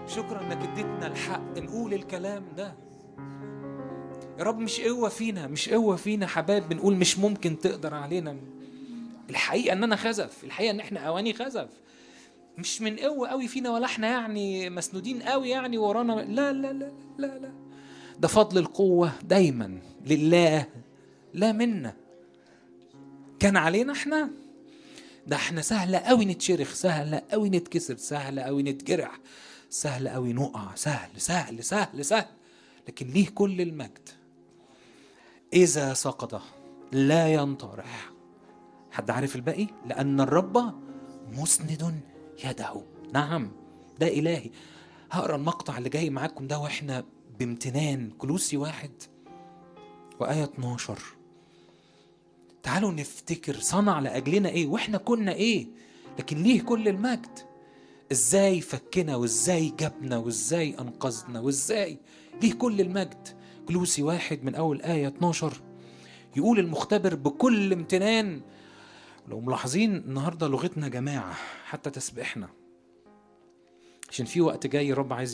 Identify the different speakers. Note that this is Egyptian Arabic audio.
Speaker 1: شكرا انك اديتنا الحق نقول الكلام ده يا رب مش قوة فينا مش قوة فينا حباب بنقول مش ممكن تقدر علينا الحقيقة ان انا خزف الحقيقة ان احنا اواني خزف مش من قوة قوي فينا ولا احنا يعني مسنودين قوي يعني ورانا لا لا لا لا لا ده فضل القوة دايما لله لا منا كان علينا احنا ده احنا سهلة قوي نتشرخ سهلة قوي نتكسر سهلة قوي نتجرح سهل قوي نقع سهل سهل سهل سهل لكن ليه كل المجد إذا سقط لا ينطرح حد عارف الباقي لأن الرب مسند يده نعم ده إلهي هقرا المقطع اللي جاي معاكم ده واحنا بامتنان كلوسي واحد وآية 12 تعالوا نفتكر صنع لأجلنا إيه وإحنا كنا إيه لكن ليه كل المجد إزاي فكنا وإزاي جابنا وإزاي أنقذنا وإزاي ليه كل المجد كلوسي واحد من أول آية 12 يقول المختبر بكل امتنان لو ملاحظين النهارده لغتنا جماعة حتى تسبيحنا عشان في وقت جاي الرب عايز